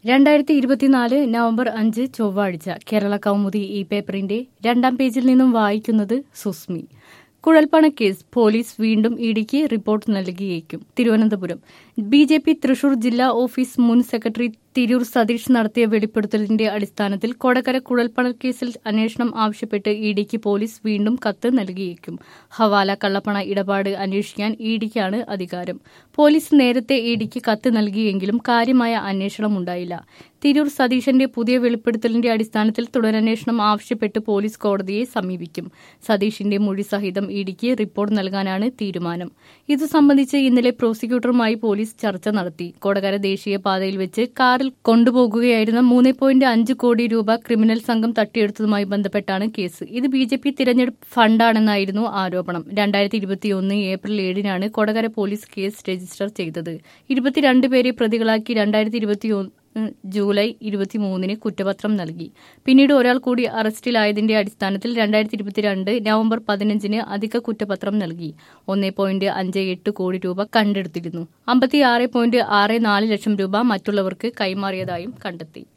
രണ്ടായിരത്തി ഇരുപത്തിനാല് നവംബർ അഞ്ച് ചൊവ്വാഴ്ച കേരള കൗമുദി ഈ പേപ്പറിന്റെ രണ്ടാം പേജിൽ നിന്നും വായിക്കുന്നത് സുസ്മി കുഴൽപ്പണ കേസ് പോലീസ് വീണ്ടും ഇഡിക്ക് റിപ്പോർട്ട് നൽകിയേക്കും Thiruvananthapuram B J P Thrissur ജില്ലാ ഓഫീസ് മുൻ സെക്രട്ടറി തിരൂർ സതീഷ് നടത്തിയ വെളിപ്പെടുത്തലിന്റെ അടിസ്ഥാനത്തിൽ കൊടകര കുഴൽപ്പണ കേസിൽ അന്വേഷണം ആവശ്യപ്പെട്ട് ഇഡിക്ക് പോലീസ് വീണ്ടും കത്ത് നൽകിയേക്കും ഹവാല കള്ളപ്പണ ഇടപാട് അന്വേഷിക്കാൻ ഇഡിക്കാണ് അധികാരം പോലീസ് നേരത്തെ ഇഡിക്ക് കത്ത് നൽകിയെങ്കിലും കാര്യമായ അന്വേഷണം ഉണ്ടായില്ല തിരൂർ സതീശന്റെ പുതിയ വെളിപ്പെടുത്തലിന്റെ അടിസ്ഥാനത്തിൽ തുടരന്വേഷണം ആവശ്യപ്പെട്ട് പോലീസ് കോടതിയെ സമീപിക്കും സതീഷിന്റെ മൊഴി സഹിതം ഇഡിക്ക് റിപ്പോർട്ട് നൽകാനാണ് തീരുമാനം ഇതു സംബന്ധിച്ച് ഇന്നലെ പ്രോസിക്യൂട്ടറുമായി പോലീസ് ചർച്ച നടത്തി കൊടകര ദേശീയ പാതയിൽ വെച്ച് കാറിൽ കൊണ്ടുപോകുകയായിരുന്ന മൂന്ന് പോയിന്റ് അഞ്ച് കോടി രൂപ ക്രിമിനൽ സംഘം തട്ടിയെടുത്തതുമായി ബന്ധപ്പെട്ടാണ് കേസ് ഇത് ബി ജെ പി തിരഞ്ഞെടുപ്പ് ഫണ്ടാണെന്നായിരുന്നു ആരോപണം രണ്ടായിരത്തി ഇരുപത്തിയൊന്ന് ഏപ്രിൽ ഏഴിനാണ് കൊടകര പോലീസ് കേസ് രജിസ്റ്റർ ചെയ്തത് ഇരുപത്തിരണ്ട് പേരെ പ്രതികളാക്കി രണ്ടായിരത്തി ഇരുപത്തിയൊന്ന് ജൂലൈ ഇരുപത്തിമൂന്നിന് കുറ്റപത്രം നൽകി പിന്നീട് ഒരാൾ കൂടി അറസ്റ്റിലായതിന്റെ അടിസ്ഥാനത്തിൽ രണ്ടായിരത്തി ഇരുപത്തിരണ്ട് നവംബർ പതിനഞ്ചിന് അധിക കുറ്റപത്രം നൽകി ഒന്നേ പോയിന്റ് അഞ്ച് എട്ട് കോടി രൂപ കണ്ടെടുത്തിരുന്നു അമ്പത്തിയാറ് പോയിന്റ് ആറ് നാല് ലക്ഷം രൂപ മറ്റുള്ളവർക്ക് കൈമാറിയതായും കണ്ടെത്തി